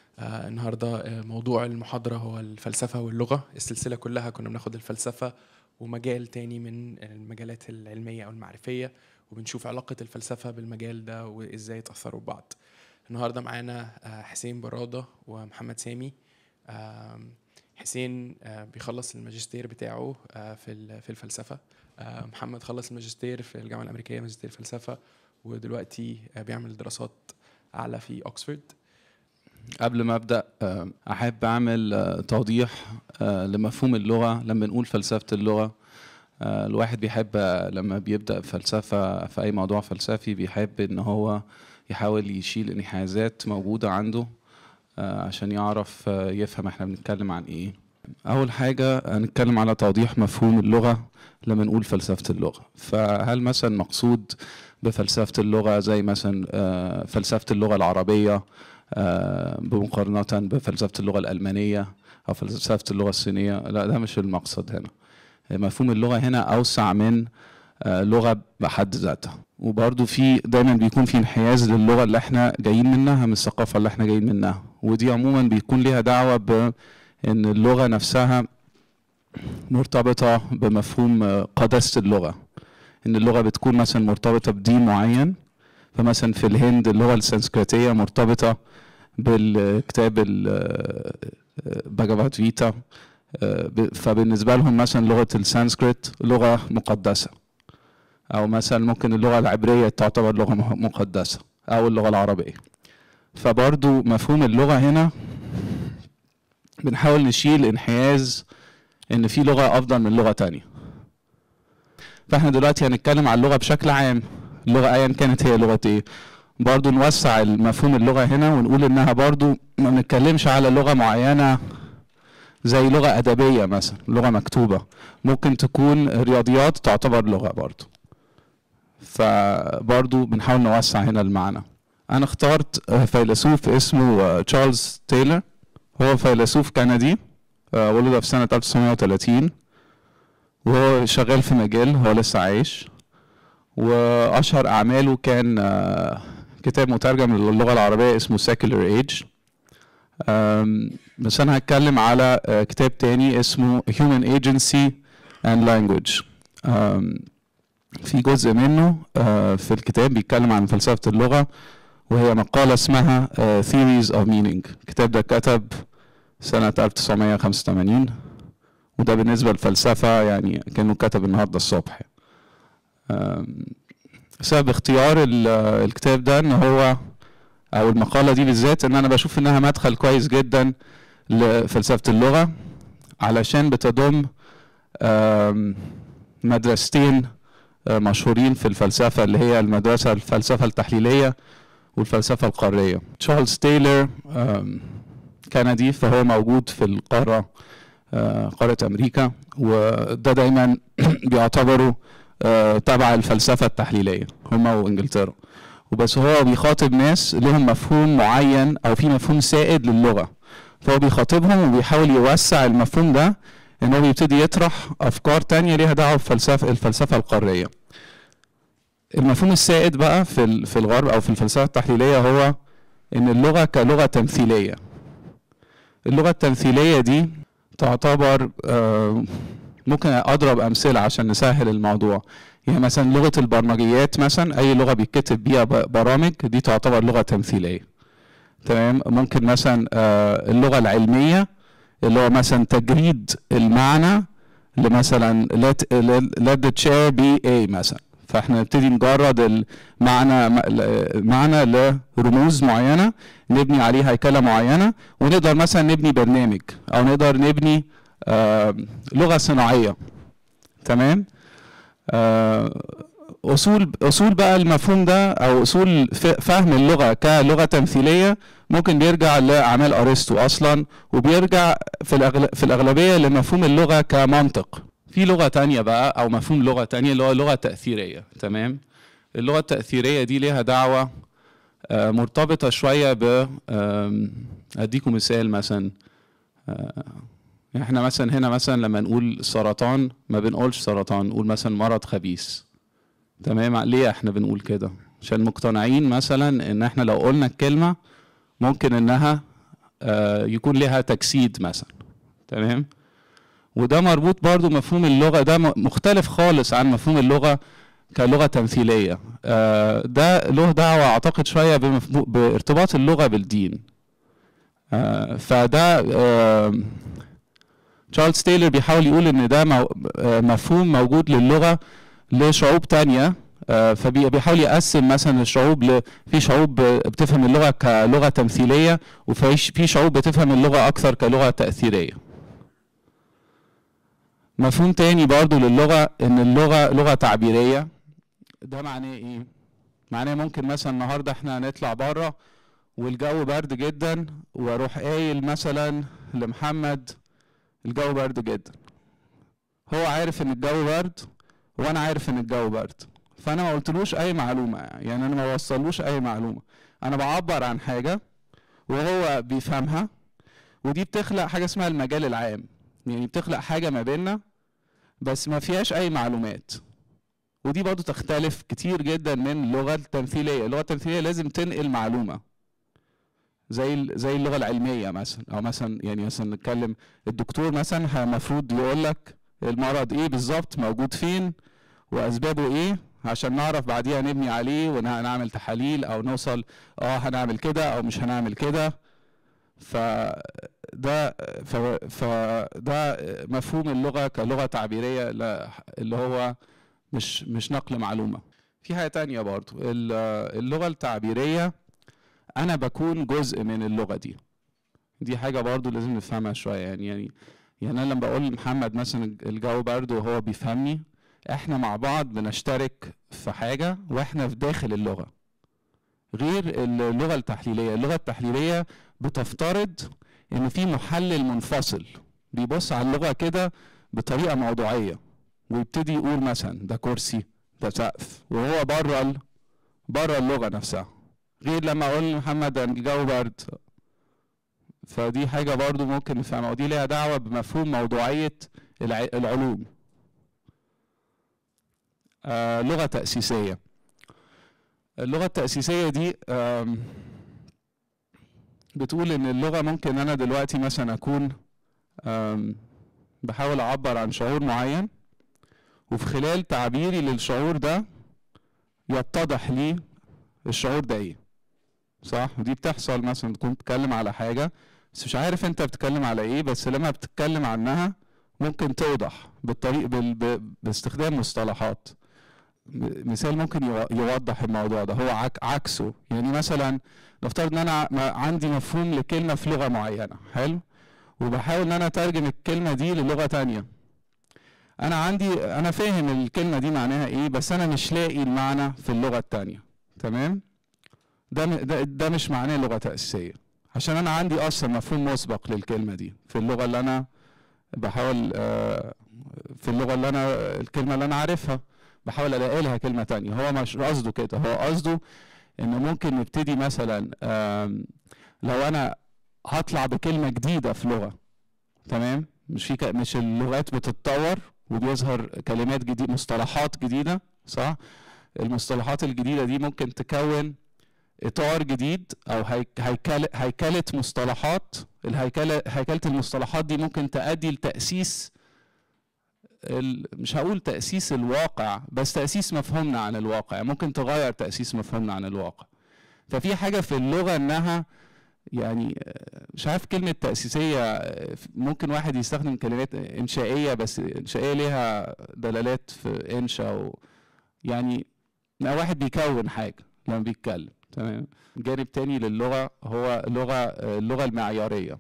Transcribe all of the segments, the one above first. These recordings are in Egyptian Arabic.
آه، النهارده آه، موضوع المحاضرة هو الفلسفة واللغة السلسلة كلها كنا بناخد الفلسفة ومجال تاني من المجالات العلمية أو المعرفية وبنشوف علاقة الفلسفة بالمجال ده وإزاي يتأثروا ببعض النهاردة معانا آه، حسين برادة ومحمد سامي آم، حسين آه، بيخلص الماجستير بتاعه آه، في ال- في الفلسفة آه، محمد خلص الماجستير في الجامعة الأمريكية ماجستير فلسفة ودلوقتي آه، بيعمل دراسات أعلى في أكسفورد قبل ما ابدا آه، احب اعمل آه، توضيح آه، لمفهوم اللغه لما نقول فلسفه اللغه آه، الواحد بيحب آه، لما بيبدا فلسفه في اي موضوع فلسفي بيحب ان هو يحاول يشيل انحيازات موجوده عنده آه، عشان يعرف آه، يفهم احنا بنتكلم عن ايه اول حاجه هنتكلم على توضيح مفهوم اللغه لما نقول فلسفه اللغه فهل مثلا مقصود بفلسفه اللغه زي مثلا آه، فلسفه اللغه العربيه آه، بمقارنة بفلسفة اللغة الألمانية أو فلسفة اللغة الصينية لا ده مش المقصد هنا مفهوم اللغة هنا أوسع من آه، لغة بحد ذاتها وبرضو في دايما بيكون في انحياز للغة اللي احنا جايين منها من الثقافة اللي احنا جايين منها ودي عموما بيكون ليها دعوة بأن اللغة نفسها مرتبطة بمفهوم آه، قداسة اللغة إن اللغة بتكون مثلا مرتبطة بدين معين فمثلا في الهند اللغة السنسكريتية مرتبطة بالكتاب باجافات فيتا آه، ب- فبالنسبة لهم مثلا لغة السانسكريت لغة مقدسة أو مثلا ممكن اللغة العبرية تعتبر لغة مه- مقدسة أو اللغة العربية فبرضو مفهوم اللغة هنا بنحاول نشيل انحياز إن في لغة أفضل من لغة تانية فاحنا دلوقتي هنتكلم عن اللغة بشكل عام اللغة أيا كانت هي لغة إيه برضو نوسع المفهوم اللغة هنا ونقول إنها برضو ما بنتكلمش على لغة معينة زي لغة أدبية مثلا لغة مكتوبة ممكن تكون رياضيات تعتبر لغة برضو فبرضو بنحاول نوسع هنا المعنى أنا اخترت آه، فيلسوف اسمه آه، تشارلز تايلر هو فيلسوف كندي آه، ولد في سنة 1930 وهو شغال في مجال هو لسه عايش وأشهر أعماله كان آه، كتاب مترجم للغة العربية اسمه Secular Age أم، بس أنا هتكلم على آه، كتاب تاني اسمه Human Agency and Language أم، في جزء منه آه، في الكتاب بيتكلم عن فلسفة اللغة وهي مقالة اسمها آه، Theories of Meaning الكتاب ده كتب سنة 1985 وده بالنسبة للفلسفة يعني كأنه كتب النهاردة الصبح أم، سبب اختيار ال- الكتاب ده ان هو او المقالة دي بالذات ان انا بشوف انها مدخل كويس جدا لفلسفة اللغة علشان بتضم آم، مدرستين آه، مشهورين في الفلسفة اللي هي المدرسة الفلسفة التحليلية والفلسفة القارية تشارلز تايلر آم، كندي فهو موجود في القارة آه، قارة أمريكا وده دايما بيعتبروا آه، تبع الفلسفة التحليلية هما وإنجلترا وبس هو بيخاطب ناس لهم مفهوم معين أو في مفهوم سائد للغة فهو بيخاطبهم وبيحاول يوسع المفهوم ده إن هو بيبتدي يطرح أفكار تانية ليها دعوة بفلسفة الفلسفة القارية المفهوم السائد بقى في ال- في الغرب أو في الفلسفة التحليلية هو إن اللغة كلغة تمثيلية اللغة التمثيلية دي تعتبر آه، ممكن اضرب امثله عشان نسهل الموضوع يعني مثلا لغه البرمجيات مثلا اي لغه بيتكتب بيها ب- برامج دي تعتبر لغه تمثيليه تمام ممكن مثلا آه، اللغه العلميه اللي هو مثلا تجريد المعنى لمثلا let, let the chair be a مثلا فاحنا نبتدي نجرد المعنى المعنى لرموز معينه نبني عليه هيكله معينه ونقدر مثلا نبني برنامج او نقدر نبني آه، لغه صناعيه تمام آه، اصول اصول بقى المفهوم ده او اصول ف- فهم اللغه كلغه تمثيليه ممكن بيرجع لاعمال ارسطو اصلا وبيرجع في الأغل... في الاغلبيه لمفهوم اللغه كمنطق في لغه تانية بقى او مفهوم لغه تانية اللي هو اللغه التاثيريه تمام اللغه التاثيريه دي ليها دعوه آه، مرتبطه شويه ب آم، اديكم مثال مثلا آه، احنا مثلا هنا مثلا لما نقول سرطان ما بنقولش سرطان نقول مثلا مرض خبيث تمام ليه احنا بنقول كده عشان مقتنعين مثلا ان احنا لو قلنا الكلمه ممكن انها آه، يكون لها تجسيد مثلا تمام وده مربوط برضو مفهوم اللغة ده م- مختلف خالص عن مفهوم اللغة كلغة تمثيلية آه، ده له دعوة أعتقد شوية بمفهو- بارتباط اللغة بالدين آه، فده آه، تشارلز تايلر بيحاول يقول ان ده مو- آه، مفهوم موجود للغة لشعوب تانية آه، فبيحاول يقسم مثلا الشعوب ل... في شعوب بتفهم اللغة كلغة تمثيلية وفي في شعوب بتفهم اللغة أكثر كلغة تأثيرية مفهوم تاني برضو للغة إن اللغة لغة تعبيرية ده معناه إيه؟ معناه ممكن مثلا النهاردة إحنا هنطلع بره والجو برد جدا وأروح قايل مثلا لمحمد الجو برد جدا هو عارف إن الجو برد وأنا عارف إن الجو برد فأنا ما قلتلوش أي معلومة يعني أنا ما وصلوش أي معلومة أنا بعبر عن حاجة وهو بيفهمها ودي بتخلق حاجة اسمها المجال العام يعني بتخلق حاجة ما بيننا بس ما فيهاش أي معلومات ودي برضو تختلف كتير جدا من اللغة التمثيلية اللغة التمثيلية لازم تنقل معلومة زي ال- زي اللغة العلمية مثلا أو مثلا يعني مثلا نتكلم الدكتور مثلا المفروض يقول لك المرض إيه بالظبط موجود فين وأسبابه إيه عشان نعرف بعديها نبني عليه ونعمل تحاليل أو نوصل اه هنعمل كده أو مش هنعمل كده فده ف- فده مفهوم اللغة كلغة تعبيرية لا- اللي هو مش مش نقل معلومة في حاجة تانية برضو ال- اللغة التعبيرية أنا بكون جزء من اللغة دي دي حاجة برضو لازم نفهمها شوية يعني يعني يعني أنا لما بقول لمحمد مثلا الجو برد وهو بيفهمني احنا مع بعض بنشترك في حاجة واحنا في داخل اللغة غير اللغة التحليلية اللغة التحليلية بتفترض ان في محلل منفصل بيبص على اللغة كده بطريقة موضوعية ويبتدي يقول مثلا ده كرسي ده سقف وهو بره ال... بره اللغة نفسها غير لما اقول لمحمد ده الجو برد فدي حاجة برضو ممكن نفهمها ودي ليها دعوة بمفهوم موضوعية الع... العلوم آه لغة تأسيسية اللغة التأسيسية دي آم، بتقول ان اللغة ممكن انا دلوقتي مثلا اكون آم، بحاول اعبر عن شعور معين وفي خلال تعبيري للشعور ده يتضح لي الشعور ده ايه صح ودي بتحصل مثلا تكون بتتكلم على حاجة بس مش عارف انت بتتكلم على ايه بس لما بتتكلم عنها ممكن توضح بالطريق بال... ب... باستخدام مصطلحات م- مثال ممكن يو- يوضح الموضوع ده هو عك... عكسه يعني مثلا نفترض ان انا ما- عندي مفهوم لكلمة في لغة معينة حلو وبحاول ان انا اترجم الكلمة دي للغة تانية انا عندي انا فاهم الكلمة دي معناها ايه بس انا مش لاقي المعنى في اللغة التانية تمام ده م- ده, ده مش معناه لغة تأسيسية عشان انا عندي اصلا مفهوم مسبق للكلمة دي في اللغة اللي انا بحاول آه، في اللغة اللي انا الكلمة اللي انا عارفها بحاول الاقي لها كلمة تانية هو مش قصده كده هو قصده ان ممكن نبتدي مثلا آم، لو انا هطلع بكلمة جديدة في لغة تمام مش في ك- مش اللغات بتتطور وبيظهر كلمات جديدة مصطلحات جديدة صح المصطلحات الجديدة دي ممكن تكون إطار جديد أو هيك- هيكلة هيكلة مصطلحات الهيكلة هيكلة المصطلحات دي ممكن تؤدي لتأسيس ال- مش هقول تأسيس الواقع بس تأسيس مفهومنا عن الواقع ممكن تغير تأسيس مفهومنا عن الواقع ففي حاجة في اللغة إنها يعني آه، مش عارف كلمة تأسيسية آه، ممكن واحد يستخدم كلمات إنشائية بس إنشائية ليها دلالات في إنشا و يعني لا واحد بيكون حاجة لما بيتكلم تمام جانب تاني للغة هو لغة آه، اللغة المعيارية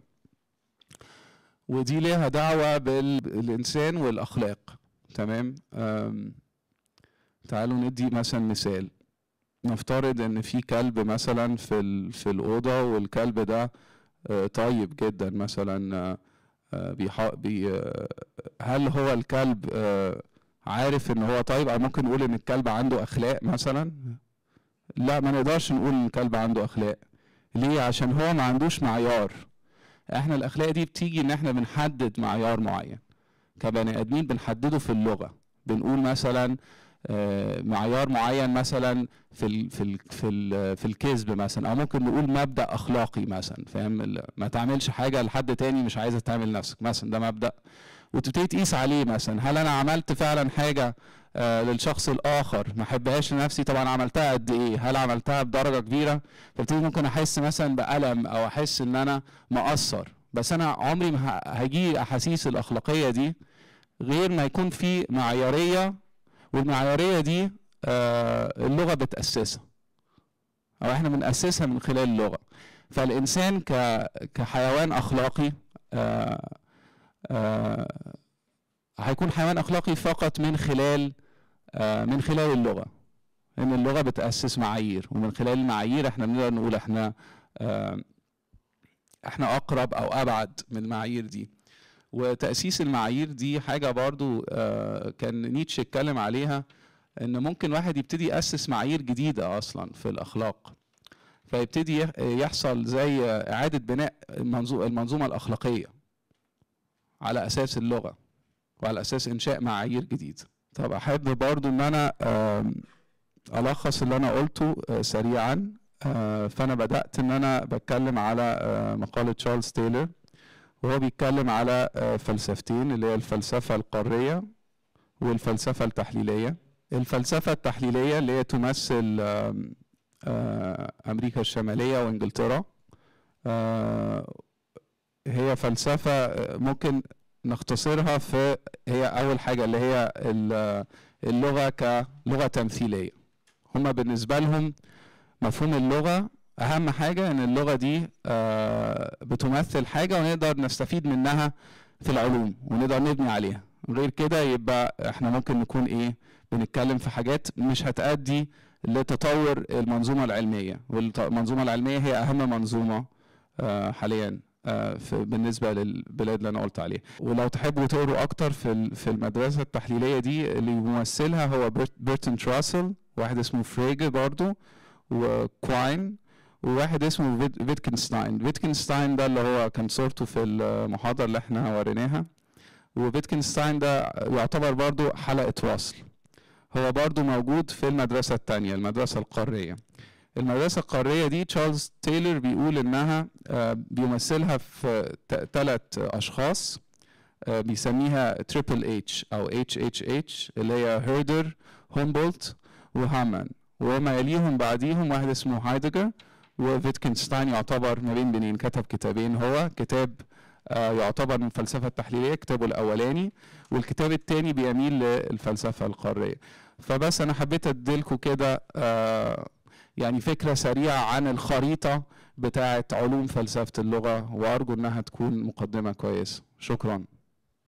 ودي ليها دعوة بالإنسان والأخلاق تمام أم، تعالوا ندي مثلا مثال نفترض ان في كلب مثلا في ال- في الاوضه والكلب ده آه، طيب جدا مثلا آه، آه، بيح- بي آه، هل هو الكلب آه، عارف ان هو طيب او ممكن نقول ان الكلب عنده اخلاق مثلا لا ما نقدرش نقول ان الكلب عنده اخلاق ليه عشان هو ما عندوش معيار احنا الاخلاق دي بتيجي ان احنا بنحدد معيار معين كبني ادمين بنحدده في اللغه بنقول مثلا آه، معيار معين مثلا في ال في ال في ال في الكذب مثلا او ممكن نقول مبدا اخلاقي مثلا فاهم ال- ما تعملش حاجه لحد تاني مش عايزه تعمل نفسك مثلا ده مبدا وتبتدي تقيس عليه مثلا هل انا عملت فعلا حاجه آه للشخص الاخر ما احبهاش لنفسي طبعا عملتها قد ايه هل عملتها بدرجه كبيره فابتدي ممكن احس مثلا بالم او احس ان انا مقصر بس انا عمري ما ه- هيجي احاسيس الاخلاقيه دي غير ما يكون في معياريه والمعياريه دي آه اللغه بتاسسها او احنا بناسسها من خلال اللغه فالانسان ك كحيوان اخلاقي آه آه هيكون حيوان اخلاقي فقط من خلال آه من خلال اللغه ان اللغه بتاسس معايير ومن خلال المعايير احنا بنقدر نقول احنا آه احنا اقرب او ابعد من المعايير دي وتاسيس المعايير دي حاجه برضو آه كان نيتشه اتكلم عليها ان ممكن واحد يبتدي ياسس معايير جديده اصلا في الاخلاق فيبتدي يح- يحصل زي اعاده بناء المنظو- المنظومه الاخلاقيه على اساس اللغه وعلى اساس انشاء معايير جديده طب احب برضو ان انا آم، الخص اللي انا قلته آه، سريعا آه، فانا بدات ان انا بتكلم على آه، مقاله تشارلز تايلور وهو بيتكلم على آه، فلسفتين اللي هي الفلسفه القاريه والفلسفه التحليليه الفلسفه التحليليه اللي هي تمثل آم، آه، امريكا الشماليه وانجلترا آه، هي فلسفه آه، ممكن نختصرها في هي اول حاجه اللي هي ال- اللغه كلغه تمثيليه هما بالنسبه لهم مفهوم اللغه اهم حاجه ان اللغه دي آه، بتمثل حاجه ونقدر نستفيد منها في العلوم ونقدر نبني عليها غير كده يبقى احنا ممكن نكون ايه بنتكلم في حاجات مش هتأدي لتطور المنظومه العلميه والمنظومه العلميه هي اهم منظومه آه، حاليا آه، في بالنسبه للبلاد اللي انا قلت عليها ولو تحبوا تقروا اكتر في ال- في المدرسه التحليليه دي اللي بيمثلها هو بيرت- بيرتون تراسل واحد اسمه فريجر برضو وكواين وواحد اسمه فيت- فيتكنستاين فيتكنستاين ده اللي هو كان صورته في المحاضره اللي احنا وريناها وفيتكنستاين ده يعتبر برضو حلقه وصل هو برضو موجود في المدرسه الثانيه المدرسه القاريه المدرسة القارية دي تشارلز تايلور بيقول إنها آه، بيمثلها في ثلاث أشخاص آه، بيسميها تريبل اتش أو اتش اتش اتش اللي هي هيردر هومبولت وهامان وما يليهم بعديهم واحد اسمه هايدجر وفيتكنشتاين يعتبر ما بين بنين كتب كتابين هو كتاب آه، يعتبر من الفلسفة التحليلية كتابه الأولاني والكتاب الثاني بيميل للفلسفة القارية فبس أنا حبيت أديلكوا كده آه، يعني فكرة سريعة عن الخريطة بتاعة علوم فلسفة اللغة وأرجو إنها تكون مقدمة كويسة شكرا